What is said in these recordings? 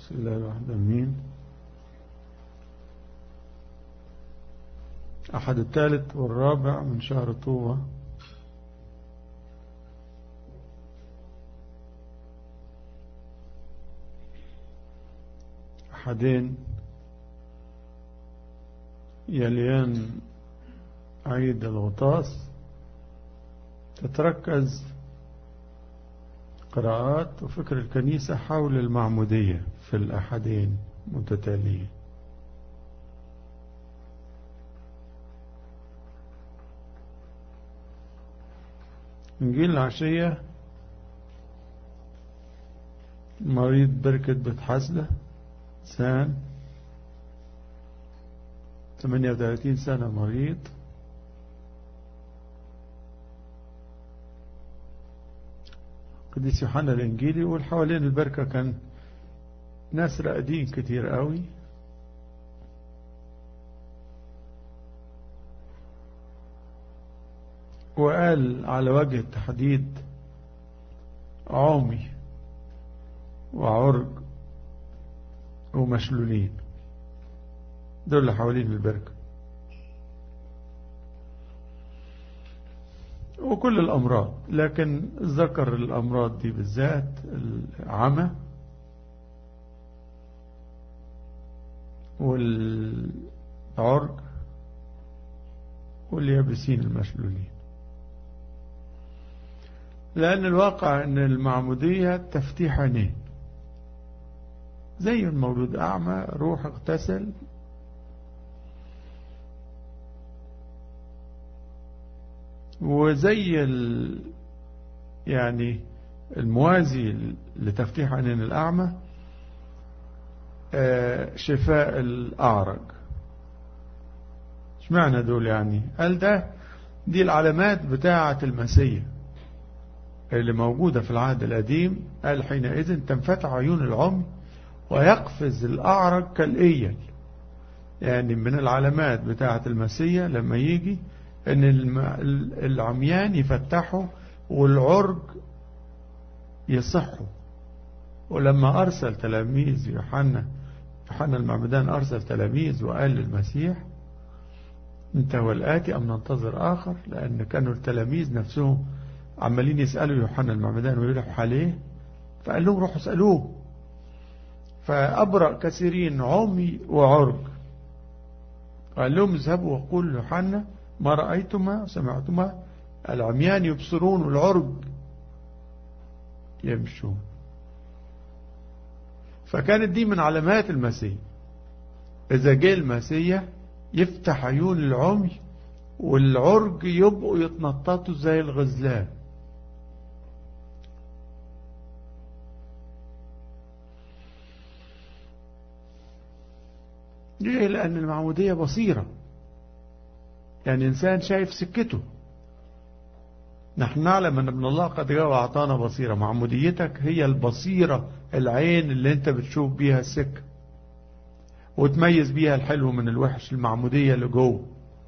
بسم الله الرحمن الرحيم أحد الثالث والرابع من شهر طوبة أحدين يليان عيد الغطاس تتركز قراءات وفكر الكنيسة حول المعمودية في الأحدين متتاليين إنجيل العشية مريض بركة بتحسلة سان 38 سنة مريض قديس يوحنا الإنجيلي يقول حوالين البركة كان ناس راقدين كتير قوي وقال على وجه التحديد عمي وعرج ومشلولين دول اللي حوالين البركة وكل الأمراض لكن ذكر الأمراض دي بالذات العمى والعرج واليابسين المشلولين لأن الواقع أن المعمودية تفتيح عينين زي المولود أعمى روح اغتسل وزي ال يعني الموازي لتفتيح عينين الأعمى شفاء الأعرج اشمعنى دول يعني قال ده دي العلامات بتاعة المسيح اللي موجودة في العهد القديم قال حينئذ تنفتح عيون العمي ويقفز الأعرج كالإيل يعني من العلامات بتاعة المسيح لما يجي ان العميان يفتحوا والعرج يصحوا ولما أرسل تلاميذ يوحنا يوحنا المعمدان أرسل تلاميذ وقال للمسيح انت هو الآتي أم ننتظر آخر لأن كانوا التلاميذ نفسهم عمالين يسألوا يوحنا المعمدان ويلحوا عليه فقال لهم روحوا اسألوه فأبرأ كثيرين عمي وعرج قال لهم اذهبوا وقولوا ليوحنا ما رأيتما وسمعتما العميان يبصرون والعرج يمشون فكانت دي من علامات المسيح إذا جاء المسيح يفتح عيون العمي والعرج يبقوا يتنططوا زي الغزلان ليه لأن المعمودية بصيرة يعني إنسان شايف سكته نحن نعلم أن ابن الله قد جاء وأعطانا بصيرة معموديتك هي البصيرة العين اللي انت بتشوف بيها السكة وتميز بيها الحلو من الوحش المعمودية اللي جوه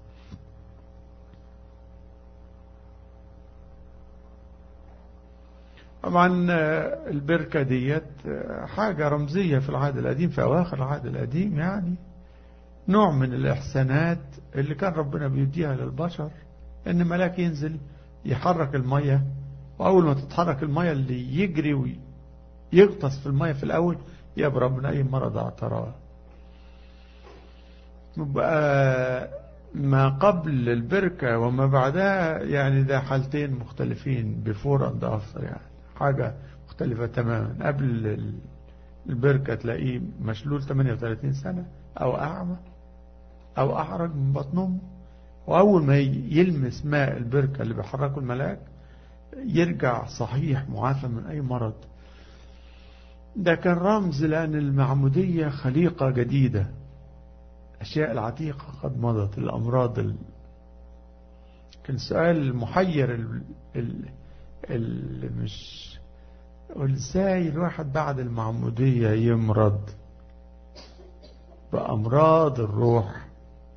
طبعا البركة ديت حاجة رمزية في العهد القديم في أواخر العهد القديم يعني نوع من الإحسانات اللي كان ربنا بيديها للبشر إن ملاك ينزل يحرك المية وأول ما تتحرك المية اللي يجري ويغطس في المية في الأول يبرأ من أي مرض اعتراه ما قبل البركة وما بعدها يعني ده حالتين مختلفين بفور اند افتر يعني حاجة مختلفة تماما قبل البركة تلاقيه مشلول 38 سنة أو أعمى أو أحرج من بطن أمه وأول ما يلمس ماء البركة اللي بيحركه الملاك يرجع صحيح معافى من أي مرض ده كان رمز لأن المعمودية خليقة جديدة الأشياء العتيقة قد مضت الأمراض ال... كان السؤال المحير ال... ال... اللي مش ازاي الواحد بعد المعمودية يمرض بأمراض الروح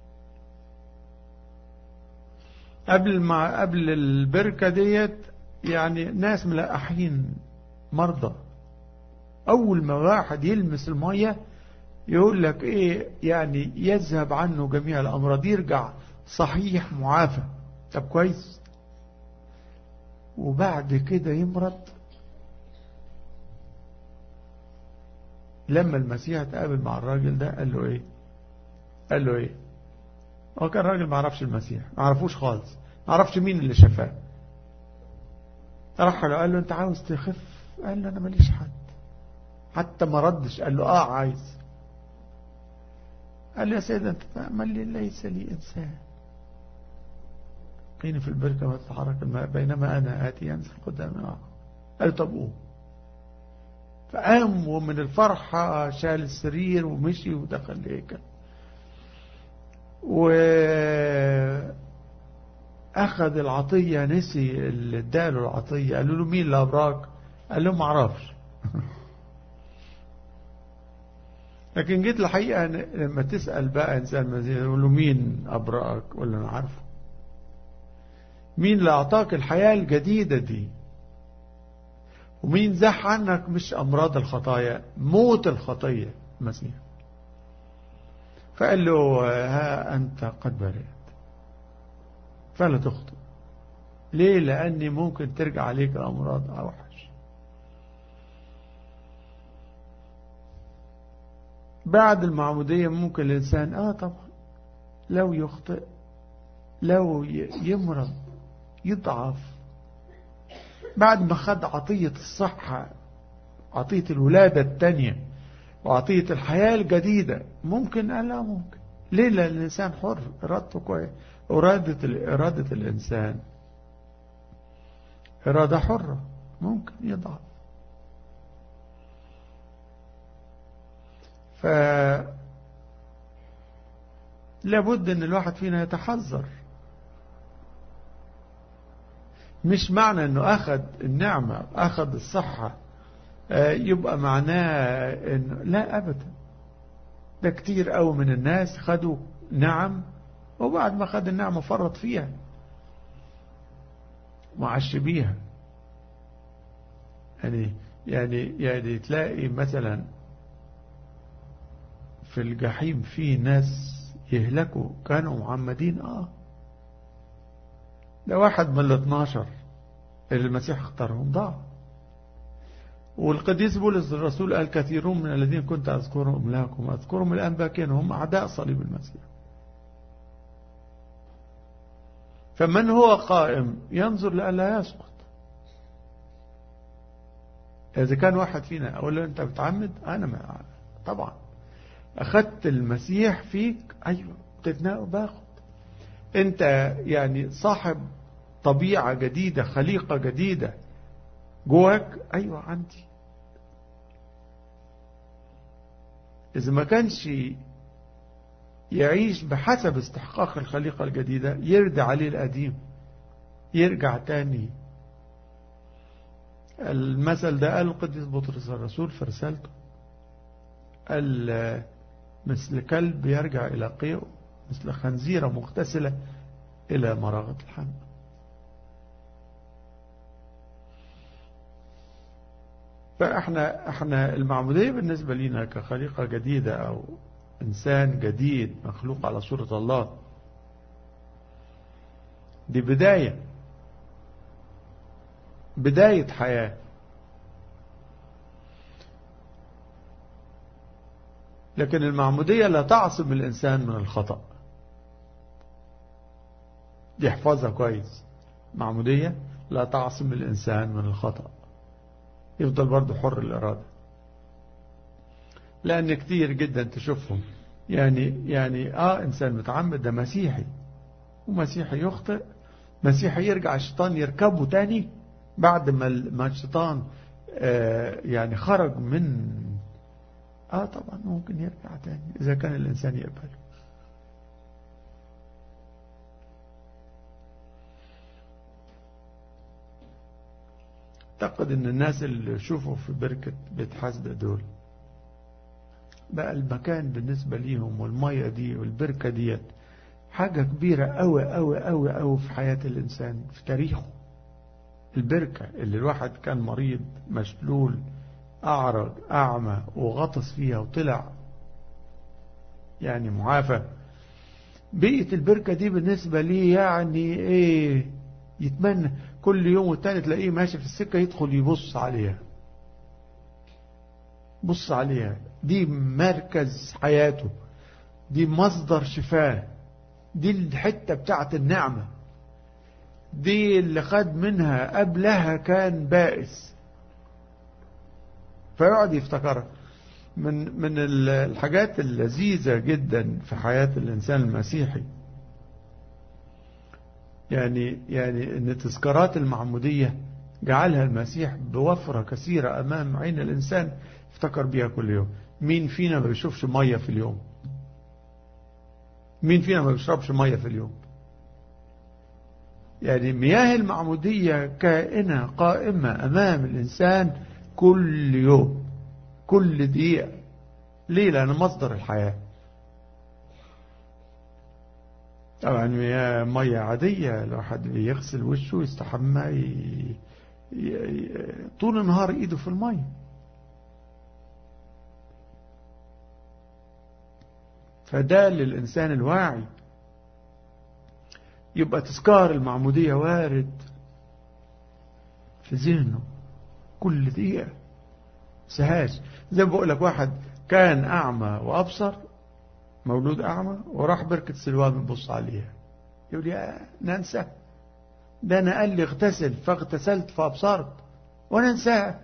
قبل ما قبل البركة ديت يعني ناس ملقحين مرضى أول ما واحد يلمس المية يقول لك إيه يعني يذهب عنه جميع الأمراض يرجع صحيح معافى طب كويس وبعد كده يمرض لما المسيح تقابل مع الراجل ده قال له ايه قال له ايه هو كان راجل ما عرفش المسيح ما عرفوش خالص ما عرفش مين اللي شفاه راح له قال له انت عاوز تخف قال له انا ماليش حد حتى ما ردش قال له اه عايز قال له يا سيدي انت تعمل لي ليس لي انسان قيني في البركة وتتحرك الماء بينما انا اتي ينزل قدامي آه. قال طب قوم فقام ومن الفرحة شال السرير ومشي ودخل الهيكل وأخذ العطية نسي اللي اداله العطية قالوا له مين اللي أبراك قال له ما اعرفش لكن جيت الحقيقة لما تسأل بقى إنسان مزيد يقول له مين أبرأك ولا أنا عارفه مين اللي أعطاك الحياة الجديدة دي ومين زح عنك مش أمراض الخطايا موت الخطية المسيح فقال له ها أنت قد برئت فلا تخطئ ليه لأني ممكن ترجع عليك الأمراض أوحش بعد المعمودية ممكن الإنسان آه طبعا لو يخطئ لو يمرض يضعف بعد ما خد عطية الصحة عطية الولادة التانية وعطية الحياة الجديدة ممكن قال لا ممكن ليه لأن الإنسان حر إرادته كويس إرادة, إرادة الإنسان إرادة حرة ممكن يضعف ف لابد ان الواحد فينا يتحذر مش معنى انه اخذ النعمة اخذ الصحة يبقى معناه انه لا ابدا ده كتير قوي من الناس خدوا نعم وبعد ما خد النعمة فرط فيها معش بيها يعني يعني يعني تلاقي مثلا في الجحيم في ناس يهلكوا كانوا معمدين اه ده واحد من ال 12 اللي المسيح اختارهم ضاع والقديس بولس الرسول قال كثيرون من الذين كنت أذكرهم لكم أذكرهم الآن باكين هم أعداء صليب المسيح فمن هو قائم ينظر لألا يسقط إذا كان واحد فينا أقول له أنت بتعمد أنا ما طبعا أخذت المسيح فيك أيوة بتتناقض باخد أنت يعني صاحب طبيعة جديدة خليقة جديدة جواك أيوة عندي إذا ما كانش يعيش بحسب استحقاق الخليقة الجديدة يرد عليه القديم يرجع تاني المثل ده قال القديس بطرس الرسول في رسالته قال مثل كلب يرجع إلى قيء مثل خنزيرة مغتسلة إلى مراغة الحمل فاحنا احنا المعمودية بالنسبة لنا كخليقة جديدة او انسان جديد مخلوق على صورة الله دي بداية بداية حياة لكن المعمودية لا تعصم الإنسان من الخطأ دي احفظها كويس معمودية لا تعصم الإنسان من الخطأ يفضل برضه حر الإرادة لأن كتير جدا تشوفهم يعني يعني آه إنسان متعمد ده مسيحي ومسيحي يخطئ مسيحي يرجع الشيطان يركبه تاني بعد ما ما الشيطان آه يعني خرج من آه طبعا ممكن يرجع تاني إذا كان الإنسان يقبله اعتقد ان الناس اللي شوفوا في بركة بيت حسدة دول بقى المكان بالنسبة ليهم والمية دي والبركة ديت حاجة كبيرة قوي قوي قوي قوي في حياة الإنسان في تاريخه البركة اللي الواحد كان مريض مشلول أعرج أعمى وغطس فيها وطلع يعني معافى بيئة البركة دي بالنسبة لي يعني ايه يتمنى كل يوم والتاني تلاقيه ماشي في السكة يدخل يبص عليها بص عليها دي مركز حياته دي مصدر شفاه دي الحتة بتاعت النعمة دي اللي خد منها قبلها كان بائس فيقعد يفتكرها من من الحاجات اللذيذة جدا في حياة الإنسان المسيحي يعني يعني ان تذكارات المعمودية جعلها المسيح بوفرة كثيرة أمام عين الإنسان افتكر بيها كل يوم مين فينا ما بيشوفش مية في اليوم مين فينا ما بيشربش مية في اليوم يعني مياه المعمودية كائنة قائمة أمام الإنسان كل يوم كل دقيقة ليه لأن مصدر الحياة طبعا مياه مية عادية لو حد بيغسل وشه يستحمى ي... ي... طول النهار ايده في المية فده للإنسان الواعي يبقى تذكار المعمودية وارد في ذهنه كل دقيقة سهاش زي ما بقول لك واحد كان أعمى وأبصر مولود أعمى وراح بركة سلوان بيبص عليها يقول يا ننسى ده أنا قال لي اغتسل فاغتسلت فأبصرت وأنا انساها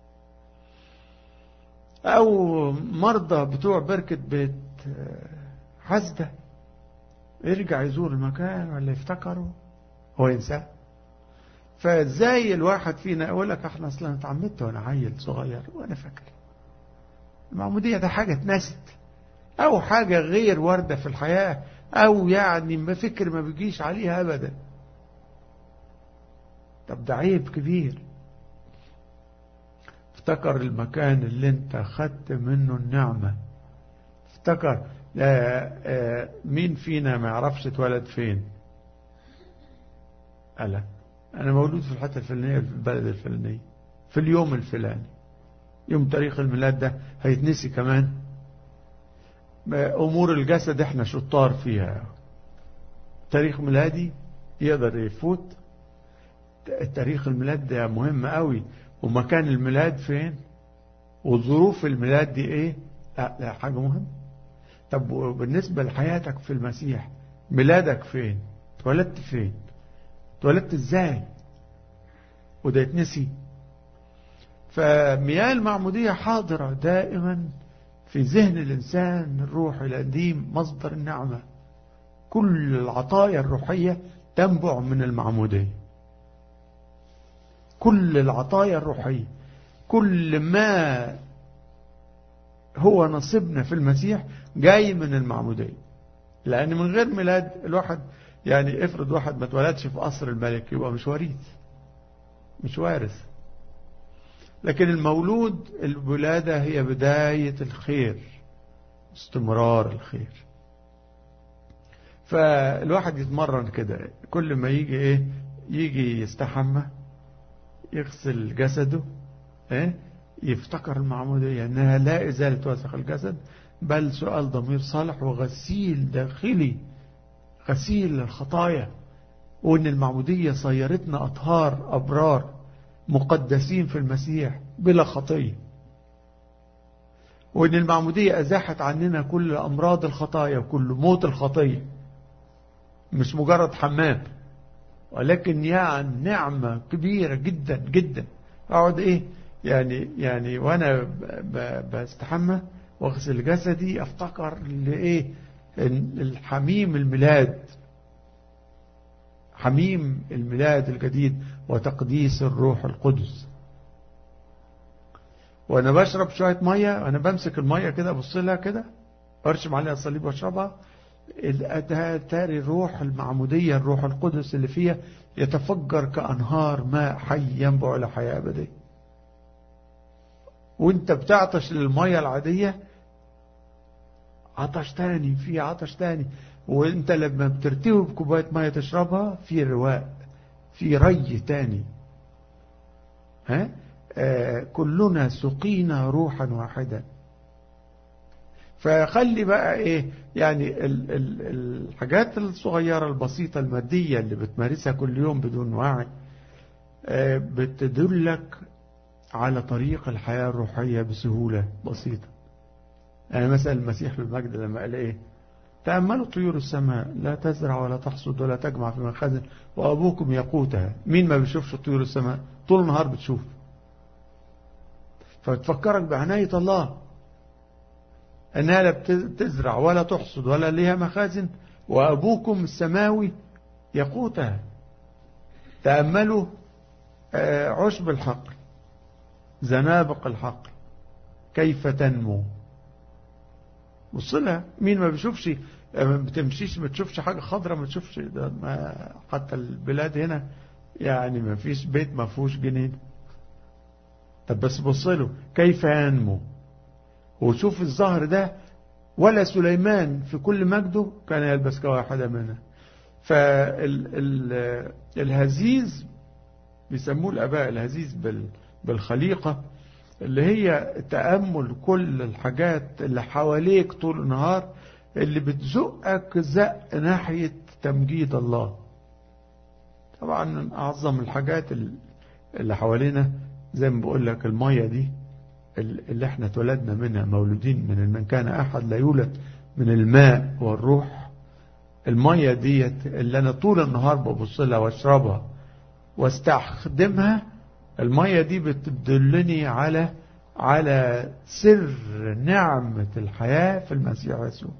أو مرضى بتوع بركة بيت حسدة يرجع يزور المكان ولا يفتكره هو ينساه فازاي الواحد فينا يقول لك احنا اصلا اتعمدت وانا عيل صغير وانا فاكر المعمودية ده حاجة اتنست او حاجة غير واردة في الحياة او يعني ما فكر ما بيجيش عليها ابدا طب ده عيب كبير افتكر المكان اللي انت خدت منه النعمة افتكر مين فينا ما يعرفش اتولد فين ألا أنا مولود في الحتة الفلانية في البلد الفلانية في اليوم الفلاني يوم تاريخ الميلاد ده هيتنسي كمان أمور الجسد احنا شطار فيها تاريخ ميلادي يقدر يفوت تاريخ الميلاد ده مهم قوي ومكان الميلاد فين وظروف الميلاد دي ايه لا, لا حاجة مهمة طب بالنسبة لحياتك في المسيح ميلادك فين اتولدت فين اتولدت ازاي وده يتنسي فمياه المعمودية حاضرة دائما في ذهن الإنسان الروحي القديم مصدر النعمة كل العطايا الروحية تنبع من المعمودية كل العطايا الروحية كل ما هو نصيبنا في المسيح جاي من المعمودية لأن من غير ميلاد الواحد يعني افرض واحد ما اتولدش في قصر الملك يبقى مش وريث مش وارث لكن المولود الولادة هي بداية الخير استمرار الخير فالواحد يتمرن كده كل ما يجي ايه يجي يستحمى يغسل جسده ايه يفتكر المعمودية انها لا ازالة وسخ الجسد بل سؤال ضمير صالح وغسيل داخلي غسيل للخطايا وان المعمودية صيرتنا اطهار ابرار مقدسين في المسيح بلا خطية وان المعمودية ازاحت عننا كل امراض الخطايا وكل موت الخطية مش مجرد حمام ولكن يعني نعمة كبيرة جدا جدا اقعد ايه يعني يعني وانا بستحمى واغسل جسدي افتكر لايه الحميم الميلاد حميم الميلاد الجديد وتقديس الروح القدس وانا بشرب شوية مية وانا بمسك المية كده ابص لها كده ارشم عليها الصليب واشربها تاري الروح المعمودية الروح القدس اللي فيها يتفجر كأنهار ماء حي ينبع إلى حياة أبدية وانت بتعطش للمية العادية عطش تاني في عطش تاني وانت لما بترتوي بكوباية مية تشربها في رواء في ري تاني ها كلنا سقينا روحا واحدا فخلي بقى ايه يعني ال ال الحاجات الصغيرة البسيطة المادية اللي بتمارسها كل يوم بدون وعي بتدلك على طريق الحياة الروحية بسهولة بسيطة يعني مثلا المسيح في المجد لما قال ايه تأملوا طيور السماء لا تزرع ولا تحصد ولا تجمع في مخازن وأبوكم يقوتها مين ما بيشوفش طيور السماء طول النهار بتشوف فتفكرك بعناية الله أنها لا بتزرع ولا تحصد ولا ليها مخازن وأبوكم السماوي يقوتها تأملوا عشب الحقل زنابق الحقل كيف تنمو بصلها مين ما بيشوفش ما بتمشيش ما تشوفش حاجة خضرة ما تشوفش ده ما حتى البلاد هنا يعني ما فيش بيت ما فيهوش جنين طب بس بصله كيف ينمو وشوف الظهر ده ولا سليمان في كل مجده كان يلبس كواحدة منها فالهزيز بيسموه الأباء الهزيز بالخليقة اللي هي تأمل كل الحاجات اللي حواليك طول النهار اللي بتزقك زق ناحية تمجيد الله طبعا من أعظم الحاجات اللي حوالينا زي ما بقول لك المية دي اللي احنا اتولدنا منها مولودين من من كان أحد لا يولد من الماء والروح المية ديت اللي أنا طول النهار ببص لها واشربها واستخدمها المية دي بتدلني على على سر نعمة الحياة في المسيح يسوع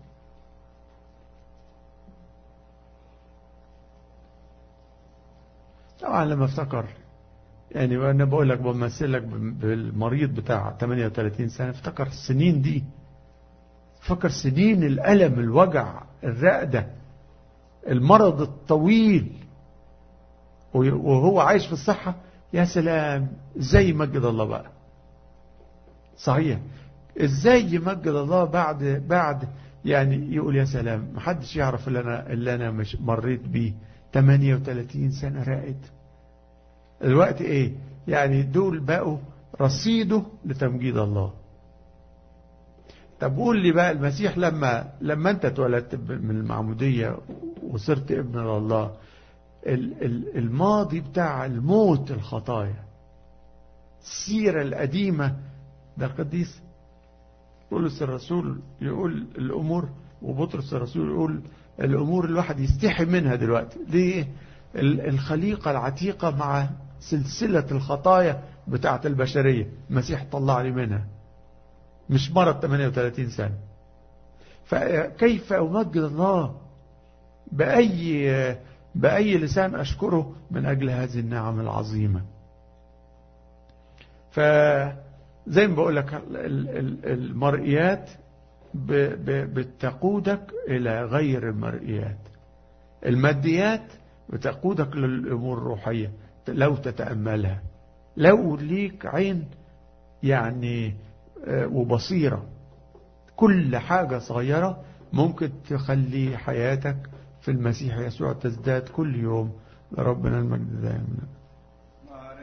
طبعا لما افتكر يعني وانا بقول لك بمثل لك بالمريض بتاع 38 سنة افتكر السنين دي فكر سنين الألم الوجع الرقدة المرض الطويل وهو عايش في الصحة يا سلام ازاي يمجد الله بقى صحيح ازاي يمجد الله بعد بعد يعني يقول يا سلام محدش يعرف اللي انا اللي انا مش مريت بيه 38 سنة راقد الوقت ايه يعني دول بقوا رصيده لتمجيد الله طب قول لي بقى المسيح لما لما انت اتولدت من المعمودية وصرت ابن الله الماضي بتاع الموت الخطايا السيرة القديمة ده القديس بولس الرسول يقول الأمور وبطرس الرسول يقول الأمور الواحد يستحي منها دلوقتي دي الخليقة العتيقة مع سلسلة الخطايا بتاعة البشرية المسيح طلع لي منها مش مرض 38 سنة فكيف أمجد الله بأي بأي لسان أشكره من أجل هذه النعم العظيمة فزي ما بقول لك المرئيات بتقودك إلى غير المرئيات الماديات بتقودك للأمور الروحية لو تتأملها لو ليك عين يعني وبصيرة كل حاجة صغيرة ممكن تخلي حياتك في المسيح يسوع تزداد كل يوم لربنا المجد دائما